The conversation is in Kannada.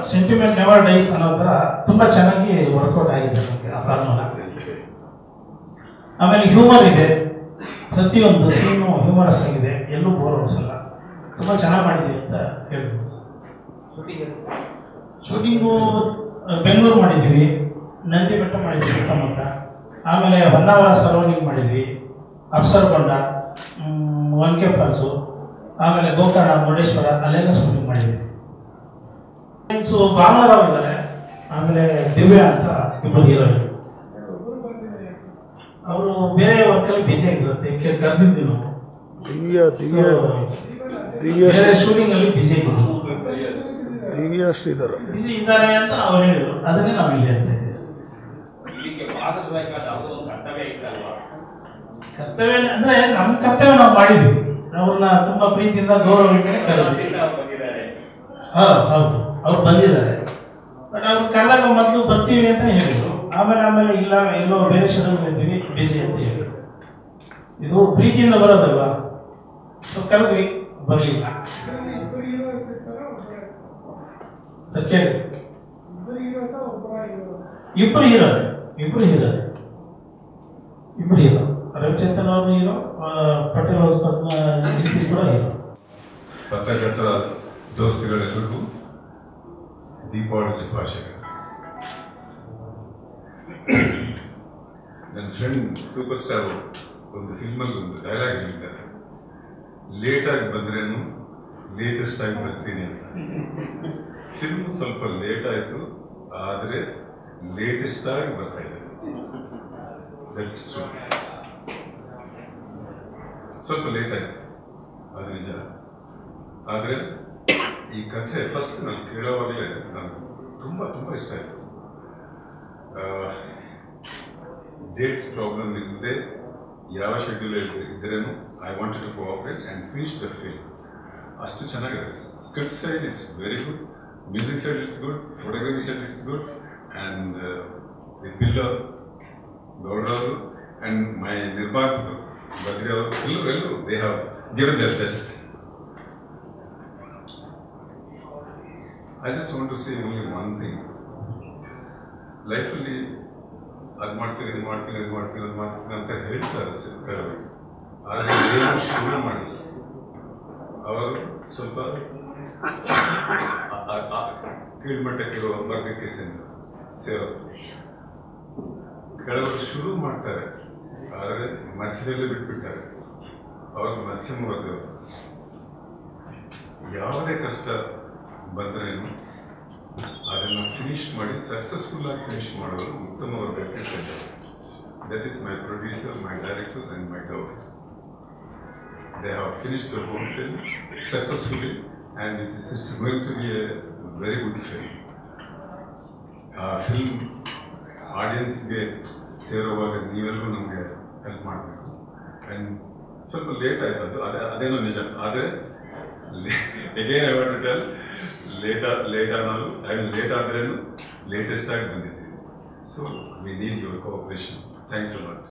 ಸೆಂಟಿಮೆಂಟ್ ನೆವರ್ ಡೈಸ್ ಅನ್ನೋ ಥರ ತುಂಬ ಚೆನ್ನಾಗಿ ವರ್ಕೌಟ್ ಆಗಿದೆ ನಮಗೆ ಆ ಫಾರ್ಮುಲಾ ಆಮೇಲೆ ಹ್ಯೂಮರ್ ಇದೆ ಪ್ರತಿಯೊಂದು ಸೀನು ಹ್ಯೂಮರಸ್ ಆಗಿದೆ ಎಲ್ಲೂ ಬೋರ್ ಅನಿಸಲ್ಲ ತುಂಬ ಚೆನ್ನಾಗಿ ಮಾಡಿದ್ದೀವಿ ಅಂತ ಹೇಳ್ಬೋದು ಶೂಟಿಂಗು ಬೆಂಗಳೂರು ಮಾಡಿದ್ವಿ ನಂದಿ ಬೆಟ್ಟ ಮಾಡಿದ್ವಿ ಸುತ್ತಮುತ್ತ ಆಮೇಲೆ ಹೊನ್ನಾವರ ಸರೌಂಡಿಂಗ್ ಮಾಡಿದ್ವಿ ಅಪ್ಸರ್ಕೊಂಡ ಮ್, ವಂಕೆ ಫಾಲ್ಸು ಆಮೇಲೆ ಗೋಕರ್ಣ ಮುರುಡೇಶ್ವರ ಅಲ್ಲೆಲ್ಲ ಶೂಟಿಂಗ್ ಮಾಡಿದ್ವಿ ಫ್ರೆಂಡ್ಸು ಭಾಮರಾವ್ ಇದ್ದಾರೆ ಆಮೇಲೆ ದಿವ್ಯಾ ಅಂತ ಇಬ್ಬರು ಹೀರೋಯಿನ್ ಅವರು ಬೇರೆ ವರ್ಕಲ್ಲಿ ಬಿಸಿ ಆಗಿರುತ್ತೆ ಕರ್ದಿದ್ವಿ ನಾವು ದಿವ್ಯ ದಿವ್ಯ ದಿವ್ಯ ಬೇರೆ ಶೂಟಿಂಗ್ ಅಲ್ಲಿ ಬಿಸಿ ಇದ್ರು ದಿವ್ಯ ಶ್ರೀಧರ್ ಬಿಸಿ ಇದ್ದಾರೆ ಅಂತ ಅವ್ರು ಹೇಳಿದ್ರು ಅದನ್ನೇ ನಾವು ಇಲ್ಲಿ ಹೇಳ್ತಾ ಇದ್ದೀವಿ ಇಲ್ಲಿಗೆ ವಾದಿಸಬೇಕಾದ ಯಾವುದೋ ಒಂದು ಕರ್ತವ್ಯ ಇತ್ತಲ್ವಾ ಕರ್ತವ್ಯ ಅಂದ್ರೆ ನಮ್ಮ ಕರ್ತವ್ಯ ನಾವು ಮಾಡಿದ್ವಿ ಅವ್ರನ್ನ ತುಂಬಾ ಪ್ರೀತಿಯಿಂದ ಗೌರವದಿಂದ ಕರೆದ್ವಿ ಸಿಂಧ ಅವ್ರು ಬಂದಿದ್ದಾರೆ ಹೌದು ಹೌದು ಅವ್ರು ಬಂದಿದ್ದಾರೆ ಬಟ್ ಅವ್ರು ಕರೆದಾಗ ಮೊದಲು ಬರ್ತೀವಿ ಅಂತ ಹೇಳಿದ್ರು ಆಮೇಲೆ ಆಮೇಲೆ ಇಲ್ಲ ಎಲ್ಲೋ ಬೇರೆ ಶೆಡ್ಯೂಲ್ ಇರ್ತೀವಿ ಬಿಸಿ ಅಂತ ಹೇಳಿದ್ರು ಇದು ಪ್ರೀತಿಯಿಂದ ಬರೋದಲ್ವಾ ಸೊ ಕರೆದ್ವಿ ಬರಲಿಲ್ಲ ಕೇಳಿ ಇಬ್ಬರು ಹೀರೋ ಇಬ್ಬರು ಹೀರೋ ಇಬ್ಬರು ಹೀರೋ ರವಿಚಂದ್ರನ್ ಅವರು ಹೀರೋ ಪಟೇಲ್ ಅವ್ರ ಪದ್ಮ ಚಿತ್ರಿ ಕೂಡ ಹೀರೋ ಪತ್ರಕರ್ತರ ದೋಸ್ತಿಗಳೆಲ್ಲರಿಗೂ ದೀಪಾವಳಿ ಶುಭಾಶಯಗಳು ನನ್ನ ಫ್ರೆಂಡ್ ಸೂಪರ್ ಸ್ಟಾರ್ ಒಂದು ಫಿಲ್ಮಲ್ಲಿ ಒಂದು ಡೈಲಾಗ್ ಹೇಳಿದ್ದಾರೆ ಲೇಟಾಗಿ ಬಂದ್ರೇನು ಲೇಟೆಸ್ಟ್ ಆಗಿ ಬರ್ತೀನಿ ಅಂತ ಫಿಲ್ಮ್ ಸ್ವಲ್ಪ ಲೇಟ್ ಆಯಿತು ಆದರೆ ಲೇಟೆಸ್ಟ್ ಆಗಿ ಬರ್ತಾ ಇದೆ ದಟ್ಸ್ ಟ್ರೂ ಸ್ವಲ್ಪ ಲೇಟ್ ಆಯಿತು ಅದು ನಿಜ ಆದರೆ ಈ ಕಥೆ ಫಸ್ಟ್ ನಾನು ಕೇಳೋವಾಗಲೇ ನನಗೆ ತುಂಬ ತುಂಬ ಇಷ್ಟ ಆಯಿತು ಡೇಟ್ಸ್ ಪ್ರಾಬ್ಲಮ್ ಇಲ್ಲದೆ ಯಾವ ಶೆಡ್ಯೂಲ್ ಇದ್ರೇನು I wanted to cooperate and finish the film ಅಷ್ಟು ಚೆನ್ನಾಗಿದೆ script side it's very good music side it's good photography side it's good and the ಬಿಲ್ಲರ್ ಗೌಡ್ರವರು ಆ್ಯಂಡ್ ಮೈ ನಿರ್ಮಾಪಕರು ಬದ್ರಿ ಅವರು ಎಲ್ಲರೂ ಎಲ್ಲರೂ they have given their best I just want to say only one thing ಲೈಫಲ್ಲಿ ಅದು ಮಾಡ್ತೀನಿ ಇದು ಮಾಡ್ತೀನಿ ಇದು ಮಾಡ್ತೀನಿ ಅದು ಮಾಡ್ತೀನಿ ಅಂತ ಹೇಳ್ತಾರೆ ಸರ್ ಕೆಲವರು ಆದರೆ ಏನು ಶುರು ಮಾಡಿಲ್ಲ ಅವರು ಸ್ವಲ್ಪ ಆ- ಆ- ಆ ಕೀಳ್ಮಟ್ಟಕ್ಕಿರುವ ವರ್ಗಕ್ಕೆ ಸೇರಿದ ಸೇರೋರು ಕೆಲವರು ಶುರು ಮಾಡ್ತಾರೆ ಆದರೆ ಮಧ್ಯದಲ್ಲೇ ಬಿಟ್ಬಿಡ್ತಾರೆ ಅವರು ಮಧ್ಯಮ ವರ್ಗದವರು ಯಾವುದೇ ಕಷ್ಟ ಬಂದ್ರೇನು ಅದನ್ನು ಫಿನಿಶ್ ಮಾಡಿ ಸಕ್ಸಸ್ಫುಲ್ ಆಗಿ ಫಿನಿಶ್ ಮಾಡೋದು ಉತ್ತಮ ವರ್ಗಕ್ಕೆ ಸೇರಿದ that is my producer my director and my ಗೌರ್ they have finish the whole film successfully and it is it's going to be a very good film ಆ ಫಿಲ್ಮ್ ಆಡಿಯನ್ಸ್ಗೆ ಸೇರುವಾಗ ನೀವೆಲ್ಲರೂ ನಮಗೆ ಹೆಲ್ಪ್ ಮಾಡಬೇಕು ಆ್ಯಂಡ್ ಸ್ವಲ್ಪ ಲೇಟ್ ಆಯ್ತು ಅದು ಅದೇ ಅದೇನೋ ನಿಜ ಆದರೆ again I want to tell late late ಅನ್ನೋದು ಐ ಮೀನ್ ಲೇಟ್ ಆದ್ರೇನು ಲೇಟೆಸ್ಟ್ ಆಗಿ ಬಂದಿದ್ದೀವಿ so we need your cooperation thanks a lot